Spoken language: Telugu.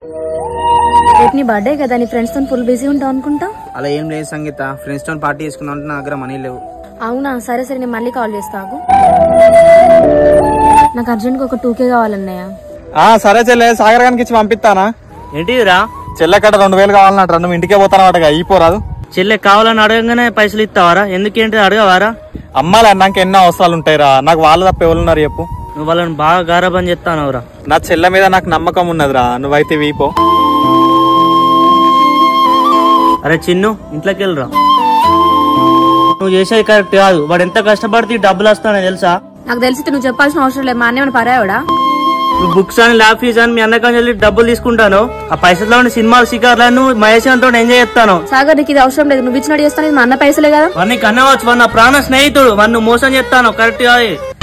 రేపు నీ బర్త్డే కదా నీ ఫ్రెండ్స్ తో ఫుల్ బిజీ ఉంటావు అనుకుంటా అలా ఏం లేదు సంగీత ఫ్రెండ్స్ తో పార్టీ చేసుకుందాం అంటే నా దగ్గర మనీ లేవు అవునా సరే సరే నేను మళ్ళీ కాల్ చేస్తాను నాకు అర్జెంట్ ఒక టూ కే కావాలన్నయ్య ఆ సరే చెల్లె సాగర్ గారికి ఇచ్చి పంపిస్తానా ఏంటిదిరా చెల్లెక్కడ రెండు వేలు కావాలన్నట్టు నువ్వు ఇంటికే పోతానమాట అయిపోరాదు చెల్లె కావాలని అడగగానే పైసలు ఇస్తావారా ఎందుకేంటి అడగవారా అమ్మాలి అన్నాక ఎన్నో అవసరాలు ఉంటాయిరా నాకు వాళ్ళు తప్ప ఎవరున్నారు చెప్పు నువ్వు వాళ్ళని బాగా గారాబం చెప్తానవురా నా చెల్లె మీద నాకు నమ్మకం ఉన్నదిరా నువ్వైతే వీపో అరే చిన్ను ఇంట్లోకి వెళ్ళరా నువ్వు చేసేది కరెక్ట్ కాదు వాడు ఎంత కష్టపడితే ఈ డబ్బులు వస్తానో తెలుసా నాకు తెలిసి నువ్వు చెప్పాల్సిన అవసరం లేదు మా అన్న పరాయోడా నువ్వు బుక్స్ అని ల్యాబ్ ఫీజ్ అని మీ అన్నకం వెళ్ళి డబ్బులు తీసుకుంటాను ఆ పైసల్లో ఉన్న సినిమాలు షికార్లను మహేష్ అంతో ఎంజాయ్ చేస్తాను సాగర్ నీకు ఇది అవసరం లేదు నువ్వు ఇచ్చినట్టు చేస్తాను ఇది మా అన్న పైసలే కదా వాడిని కన్నవచ్చు వాడు నా ప్రాణ స్నేహితుడు వాడిని మోసం చేస్తాను కరెక్ట్ కాదు